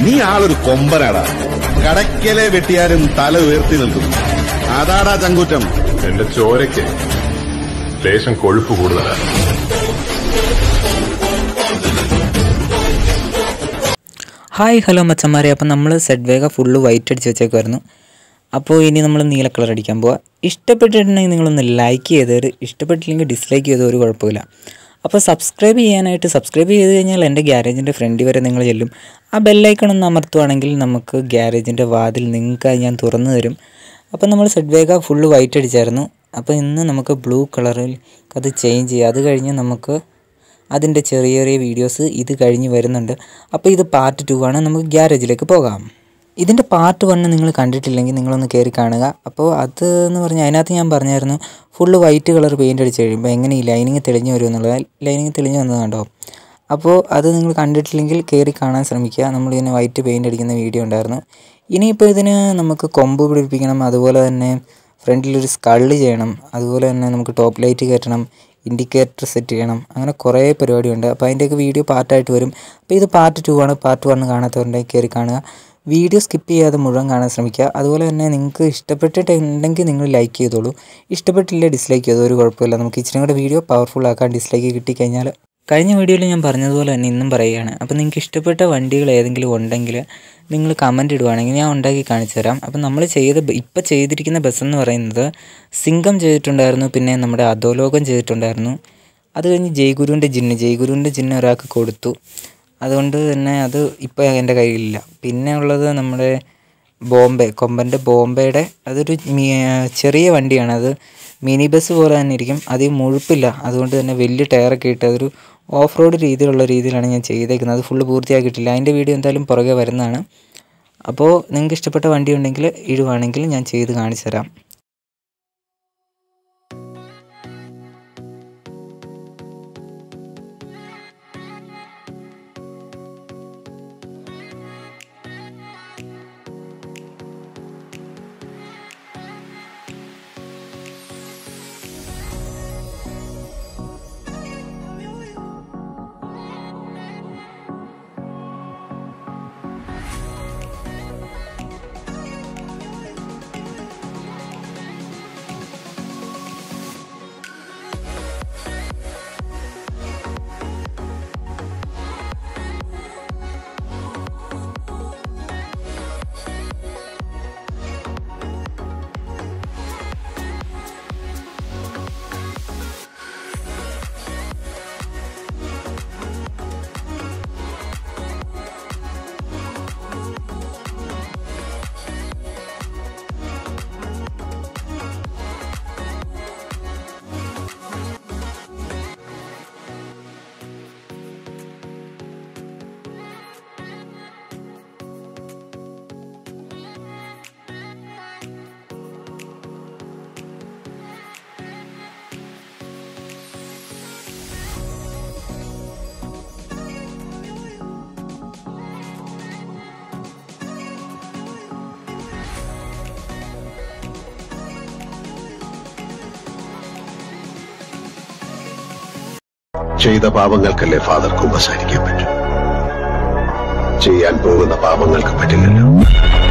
നീ ആളൊരു കൊമ്പനാടാ കടയ്ക്കലെ വെട്ടിയാലും തല ഉയർത്തി നിൽക്കും അതാടാ ചങ്കൂറ്റം എന്റെ ചോരയ്ക്ക് ലേശം കൊഴുപ്പ് കൂടുതലാണ് ഹായ് ഹലോ മച്ചന്മാരെ അപ്പം നമ്മൾ സെഡ് വേഗ ഫുള്ള് വൈറ്റ് അടിച്ച് വെച്ചേക്കുമായിരുന്നു അപ്പോൾ ഇനി നമ്മൾ നീല കളർ അടിക്കാൻ പോവാം ഇഷ്ടപ്പെട്ടിട്ടുണ്ടെങ്കിൽ നിങ്ങളൊന്ന് ലൈക്ക് ചെയ്തവർ ഇഷ്ടപ്പെട്ടില്ലെങ്കിൽ ഡിസ്ലൈക്ക് ചെയ്തോ ഒരു കുഴപ്പമില്ല അപ്പോൾ സബ്സ്ക്രൈബ് ചെയ്യാനായിട്ട് സബ്സ്ക്രൈബ് ചെയ്ത് കഴിഞ്ഞാൽ എൻ്റെ ഗ്യാരേജിൻ്റെ ഫ്രണ്ടിൽ വരെ നിങ്ങൾ ചെല്ലും ആ ബെല്ലൈക്കൺ ഒന്ന് അമർത്തുവാണെങ്കിൽ നമുക്ക് ഗ്യാരേജിൻ്റെ വാതിൽ നിങ്ങൾക്കായി ഞാൻ തുറന്നു തരും അപ്പോൾ നമ്മൾ സെഡ് വേഗ ഫുള്ള് വൈറ്റ് അടിച്ചായിരുന്നു അപ്പോൾ ഇന്ന് നമുക്ക് ബ്ലൂ കളറിൽ അത് ചേഞ്ച് ചെയ്യാം അത് കഴിഞ്ഞ് നമുക്ക് അതിൻ്റെ ചെറിയ ചെറിയ വീഡിയോസ് ഇത് കഴിഞ്ഞ് വരുന്നുണ്ട് അപ്പോൾ ഇത് പാർട്ട് ടു ആണ് നമുക്ക് ഗ്യാരേജിലേക്ക് പോകാം ഇതിൻ്റെ പാർട്ട് വണ്ണ് നിങ്ങൾ കണ്ടിട്ടില്ലെങ്കിൽ നിങ്ങളൊന്ന് കയറി കാണുക അപ്പോൾ അത് എന്ന് പറഞ്ഞാൽ അതിനകത്ത് ഞാൻ പറഞ്ഞായിരുന്നു ഫുള്ള് വൈറ്റ് കളർ പെയിൻ്റ് അടിച്ച് കഴിയുമ്പോൾ എങ്ങനെ ഈ ലൈനിങ് തെളിഞ്ഞ് വരും എന്നുള്ളത് ലൈനിങ് തെളിഞ്ഞ് വന്നത് കണ്ടോ അപ്പോൾ അത് നിങ്ങൾ കണ്ടിട്ടില്ലെങ്കിൽ കയറി കാണാൻ ശ്രമിക്കുക നമ്മളിങ്ങനെ വൈറ്റ് പെയിൻ്റ് അടിക്കുന്ന വീഡിയോ ഉണ്ടായിരുന്നു ഇനിയിപ്പോൾ ഇതിന് നമുക്ക് കൊമ്പ് പിടിപ്പിക്കണം അതുപോലെ തന്നെ ഫ്രണ്ടിലൊരു സ്കള്ള് ചെയ്യണം അതുപോലെ തന്നെ നമുക്ക് ടോപ്പ് ലൈറ്റ് കയറ്റണം ഇൻഡിക്കേറ്റർ സെറ്റ് ചെയ്യണം അങ്ങനെ കുറേ പരിപാടിയുണ്ട് അപ്പോൾ അതിൻ്റെയൊക്കെ വീഡിയോ പാർട്ടായിട്ട് വരും അപ്പോൾ ഇത് പാർട്ട് ടു ആണ് പാർട്ട് വൺ കാണാത്തവരുണ്ടെങ്കിൽ കയറി കാണുക വീഡിയോ സ്കിപ്പ് ചെയ്യാതെ മുഴുവൻ കാണാൻ ശ്രമിക്കുക അതുപോലെ തന്നെ നിങ്ങൾക്ക് ഇഷ്ടപ്പെട്ടിട്ടുണ്ടെങ്കിൽ നിങ്ങൾ ലൈക്ക് ചെയ്തോളൂ ഇഷ്ടപ്പെട്ടില്ല ഡിസ്ലൈക്ക് ചെയ്തോ ഒരു കുഴപ്പമില്ല നമുക്ക് ഇച്ചിരി കൂടെ വീഡിയോ പവർഫുൾ ആക്കാൻ ഡിസ്ലൈക്ക് കിട്ടിക്കഴിഞ്ഞാൽ കഴിഞ്ഞ വീഡിയോയിൽ ഞാൻ പറഞ്ഞതുപോലെ തന്നെ ഇന്നും പറയുകയാണ് അപ്പോൾ നിങ്ങൾക്ക് ഇഷ്ടപ്പെട്ട വണ്ടികൾ ഏതെങ്കിലും ഉണ്ടെങ്കിൽ നിങ്ങൾ കമൻറ്റ് ഇടുവാണെങ്കിൽ ഞാൻ ഉണ്ടാക്കി കാണിച്ചു തരാം അപ്പം നമ്മൾ ചെയ്ത ഇപ്പോൾ ചെയ്തിരിക്കുന്ന ബസ് എന്ന് പറയുന്നത് സിംഗം ചെയ്തിട്ടുണ്ടായിരുന്നു പിന്നെ നമ്മുടെ അധോലോകം ചെയ്തിട്ടുണ്ടായിരുന്നു അത് കഴിഞ്ഞ് ജയ്ഗുരുവിൻ്റെ ജിന്ന് ജയ്ഗുരുവിൻ്റെ ജിന്ന് ഒരാൾക്ക് കൊടുത്തു അതുകൊണ്ട് തന്നെ അത് ഇപ്പോൾ എൻ്റെ കയ്യിലില്ല പിന്നെ ഉള്ളത് നമ്മുടെ ബോംബെ കൊമ്പൻ്റെ ബോംബെയുടെ അതൊരു മി- ചെറിയ വണ്ടിയാണ് അത് മിനി ബസ് പോലെ തന്നെ ഇരിക്കും അധികം മുഴുപ്പില്ല അതുകൊണ്ട് തന്നെ വലിയ ടയറൊക്കെ ഇട്ട് അതൊരു ഓഫ് റോഡ് രീതിയിലുള്ള രീതിയിലാണ് ഞാൻ ചെയ്തേക്കുന്നത് അത് ഫുള്ള് പൂർത്തിയാക്കിയിട്ടില്ല അതിൻ്റെ വീഡിയോ എന്തായാലും പുറകെ വരുന്നതാണ് അപ്പോൾ നിങ്ങൾക്ക് ഇഷ്ടപ്പെട്ട വണ്ടി ഉണ്ടെങ്കിൽ ഇടുവാണെങ്കിൽ ഞാൻ ചെയ്ത് കാണിച്ചു തരാം ചെയ്ത പാപങ്ങൾക്കല്ലേ ഫാദർക്ക് ഉപസാരിക്കാൻ പറ്റൂ ചെയ്യാൻ പോകുന്ന പാപങ്ങൾക്ക് പറ്റില്ലല്ലോ